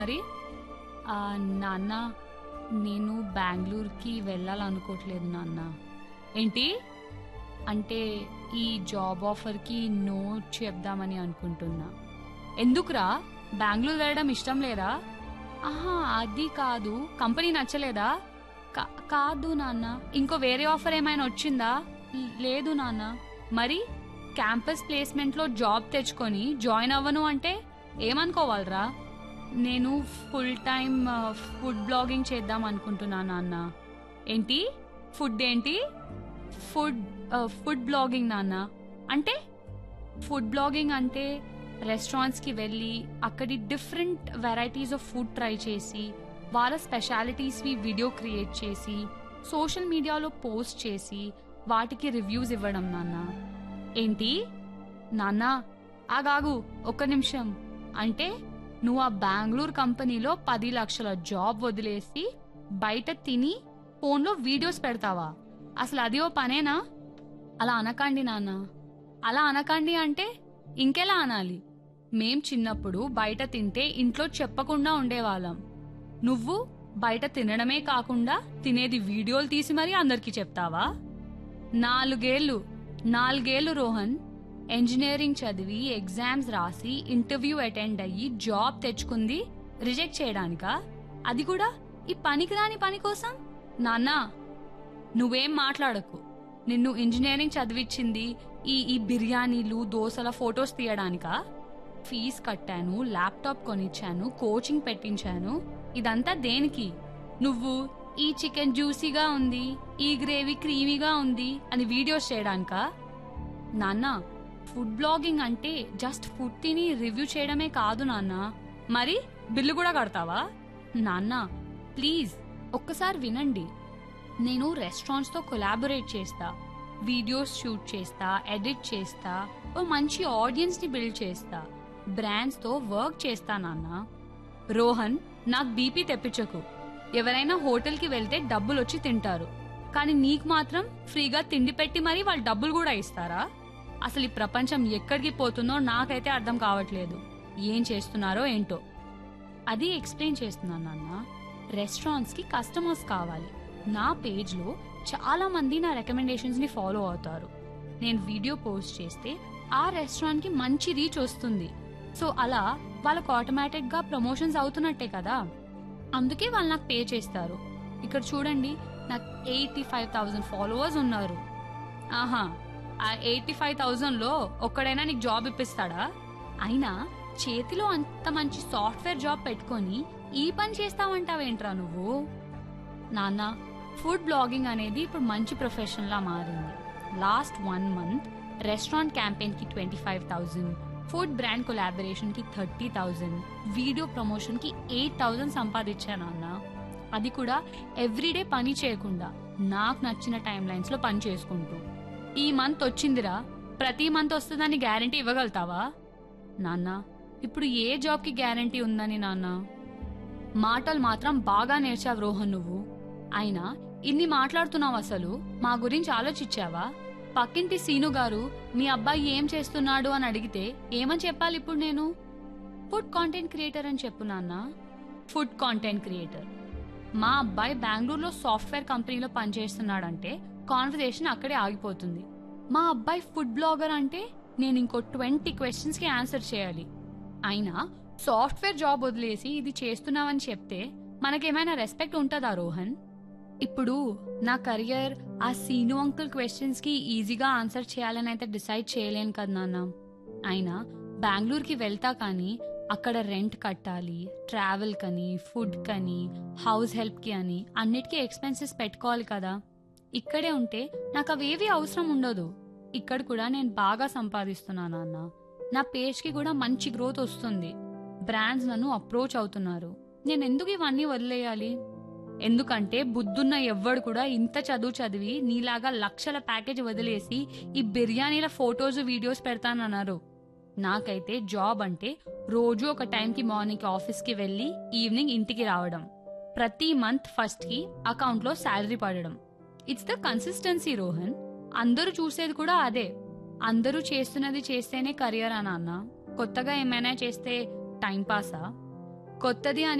మరి ఆ, నాన్న నేను బెంగళూరుకి వెళ్ళాలనుకోవట్లేదు నాన్న ఏంటి అంటే ఈ జాబ్ ఆఫర్కి నో చెప్దామని అనుకుంటున్నా ఎందుకురా బెంగళూరు వెళ్ళడం ఇష్టం లేదా ఆహా అది కాదు కంపెనీ నచ్చలేదా కా- కాదు నాన్న ఇంకో వేరే ఆఫర్ ఏమైనా వచ్చిందా ల్- లేదు నాన్న మరి క్యాంపస్ ప్లేస్మెంట్లో జాబ్ తెచ్చుకొని జాయిన్ అవ్వను అంటే ఏమనుకోవాలరా నేను ఫుల్ టైం ఫుడ్ బ్లాగింగ్ చేద్దాం అనుకుంటున్నా నాన్న ఏంటి ఫుడ్ ఏంటి ఫుడ్ ఫుడ్ బ్లాగింగ్ నాన్న అంటే ఫుడ్ బ్లాగింగ్ అంటే రెస్టారెంట్స్కి వెళ్ళి అక్కడి different varieties of food try చేసి వాళ్ళ స్పెషాలిటీస్వి వీడియో క్రియేట్ చేసి సోషల్ మీడియాలో పోస్ట్ చేసి వాటికి రివ్యూస్ ఇవ్వడం నాన్న ఏంటి నాన్న ఆగాగు ఒక్క నిమిషం అంటే నువ్వు ఆ బెంగళూరు కంపెనీలో పది లక్షల జాబ్ వదిలేసి బయట తిని ఫోన్లో వీడియోస్ పెడతావా అసలు అది ఓ పనేనా అలా అనకండి నాన్న అలా అనకండి అంటే ఇంకెలా అనాలి మేం చిన్నప్పుడు బయట తింటే ఇంట్లో చెప్పకుండా ఉండేవాళ్ళం నువ్వు బయట తినడమే కాకుండా తినేది వీడియోలు తీసి మరీ అందరికీ చెప్తావా నాలుగేళ్లు నాలుగేళ్లు రోహన్ ఇంజనీరింగ్ చదివి ఎగ్జామ్స్ రాసి ఇంటర్వ్యూ అటెండ్ అయ్యి జాబ్ తెచ్చుకుంది రిజెక్ట్ చేయడానికా అది కూడా ఈ పనికిరాని పని కోసం నాన్నా నువ్వేం మాట్లాడకు నిన్ను ఇంజనీరింగ్ చదివించింది ఈ ఈ బిర్యానీలు దోశల ఫొటోస్ తీయడానికా ఫీజ్ కట్టాను ల్యాప్టాప్ కొనిచ్చాను కోచింగ్ పెట్టించాను ఇదంతా దేనికి నువ్వు ఈ చికెన్ జ్యూసీగా ఉంది ఈ గ్రేవీ క్రీమీగా ఉంది అని వీడియోస్ చేయడానికా నాన్న ఫుడ్ బ్లాగింగ్ అంటే జస్ట్ ఫుడ్ తిని రివ్యూ చేయడమే కాదు నాన్న మరి బిల్లు కూడా కడతావా నాన్న ప్లీజ్ ఒక్కసారి వినండి నేను రెస్టారెంట్స్తో కొలాబొరేట్ చేస్తా వీడియోస్ షూట్ చేస్తా ఎడిట్ చేస్తా ఓ మంచి ఆడియన్స్ని బిల్డ్ చేస్తా బ్రాండ్స్తో వర్క్ చేస్తా నాన్న రోహన్ నాకు బీపీ తెప్పించకు ఎవరైనా హోటల్కి వెళ్తే డబ్బులు వచ్చి తింటారు కానీ నీకు మాత్రం ఫ్రీగా తిండి పెట్టి మరీ వాళ్ళు డబ్బులు కూడా ఇస్తారా అసలు ఈ ప్రపంచం ఎక్కడికి పోతుందో నాకైతే అర్థం కావట్లేదు ఏం చేస్తున్నారో ఏంటో అది ఎక్స్ప్లెయిన్ చేస్తున్నాను నాన్న రెస్టారెంట్స్ కి కస్టమర్స్ కావాలి నా పేజ్ లో చాలా మంది నా రికమెండేషన్స్ ని ఫాలో అవుతారు నేను వీడియో పోస్ట్ చేస్తే ఆ రెస్టారెంట్ కి మంచి రీచ్ వస్తుంది సో అలా వాళ్ళకు ఆటోమేటిక్ గా ప్రమోషన్స్ అవుతున్నట్టే కదా అందుకే వాళ్ళు నాకు పే చేస్తారు ఇక్కడ చూడండి నాకు ఎయిటీ ఫైవ్ థౌజండ్ ఫాలోవర్స్ ఉన్నారు ఆహా ఆ ఎయిటీ ఫైవ్ థౌజండ్ లో ఒక్కడైనా నీకు జాబ్ ఇప్పిస్తాడా అయినా చేతిలో అంత మంచి సాఫ్ట్వేర్ జాబ్ పెట్టుకొని ఈ పని చేస్తావంటావేంట్రా నువ్వు నాన్న ఫుడ్ బ్లాగింగ్ అనేది ఇప్పుడు మంచి ప్రొఫెషన్ లా మారింది last one month restaurant campaign కి twenty five thousand food brand collaboration కి థర్టీ థౌజండ్ వీడియో ప్రమోషన్ కి ఎయిట్ థౌజండ్ సంపాదించాను అన్న అది కూడా ఎవ్రీడే పని చేయకుండా నాకు నచ్చిన టైం లైన్స్ లో పని చేసుకుంటూ ఈ మంత్ వచ్చిందిరా ప్రతి మంత్ వస్తుందని గ్యారంటీ ఇవ్వగలుగుతావా నాన్న ఇప్పుడు ఏ జాబ్ కి గ్యారంటీ ఉందని నాన్న మాటలు మాత్రం బాగా నేర్చావు రోహన్ నువ్వు అయినా ఇన్ని మాట్లాడుతున్నావు అసలు మా గురించి ఆలోచించావా పక్కింటి సీను గారు మీ అబ్బాయి ఏం చేస్తున్నాడు అని అడిగితే ఏమని చెప్పాలి ఇప్పుడు నేను ఫుడ్ కాంటెంట్ క్రియేటర్ అని చెప్పు నాన్న ఫుడ్ కాంటెంట్ క్రియేటర్ మా అబ్బాయి బెంగళూరులో సాఫ్ట్వేర్ కంపెనీలో పనిచేస్తున్నాడంటే కాన్వర్సేషన్ అక్కడే ఆగిపోతుంది మా అబ్బాయి ఫుడ్ బ్లాగర్ అంటే నేను ఇంకో ట్వంటీ క్వశ్చన్స్ కి ఆన్సర్ చేయాలి అయినా సాఫ్ట్వేర్ జాబ్ వదిలేసి ఇది చేస్తున్నావని చెప్తే మనకేమైనా రెస్పెక్ట్ ఉంటుందా రోహన్ ఇప్పుడు నా కెరియర్ ఆ సీను అంకుల్ క్వశ్చన్స్ కి ఈజీగా ఆన్సర్ చేయాలని అయితే డిసైడ్ చేయలేను కదా నాన్న అయినా బెంగళూరుకి వెళ్తా కానీ అక్కడ రెంట్ కట్టాలి ట్రావెల్ కని ఫుడ్ కని హౌస్ హెల్ప్ కి అని అన్నిటికీ ఎక్స్పెన్సెస్ పెట్టుకోవాలి కదా ఇక్కడే ఉంటే నాకు అవేవి అవసరం ఉండదు ఇక్కడ కూడా నేను బాగా సంపాదిస్తున్నాను అన్న నా పేజ్ కి కూడా మంచి గ్రోత్ వస్తుంది బ్రాండ్స్ నన్ను అప్రోచ్ అవుతున్నారు నేను ఎందుకు ఇవన్నీ వదిలేయాలి ఎందుకంటే బుద్ధున్న ఎవ్వడు కూడా ఇంత చదువు చదివి నీలాగా లక్షల ప్యాకేజ్ వదిలేసి ఈ బిర్యానీల ఫొటోస్ వీడియోస్ పెడతానన్నారు నాకైతే జాబ్ అంటే రోజు ఒక టైంకి మార్నింగ్ ఆఫీస్కి వెళ్ళి ఈవినింగ్ ఇంటికి రావడం ప్రతి మంత్ ఫస్ట్ కి అకౌంట్ లో శాలరీ పడడం ఇట్స్ ద కన్సిస్టెన్సీ రోహన్ అందరూ చూసేది కూడా అదే అందరూ చేస్తున్నది చేస్తేనే కెరియర్ అని అన్న కొత్తగా ఏమైనా చేస్తే టైం పాసా కొత్తది అని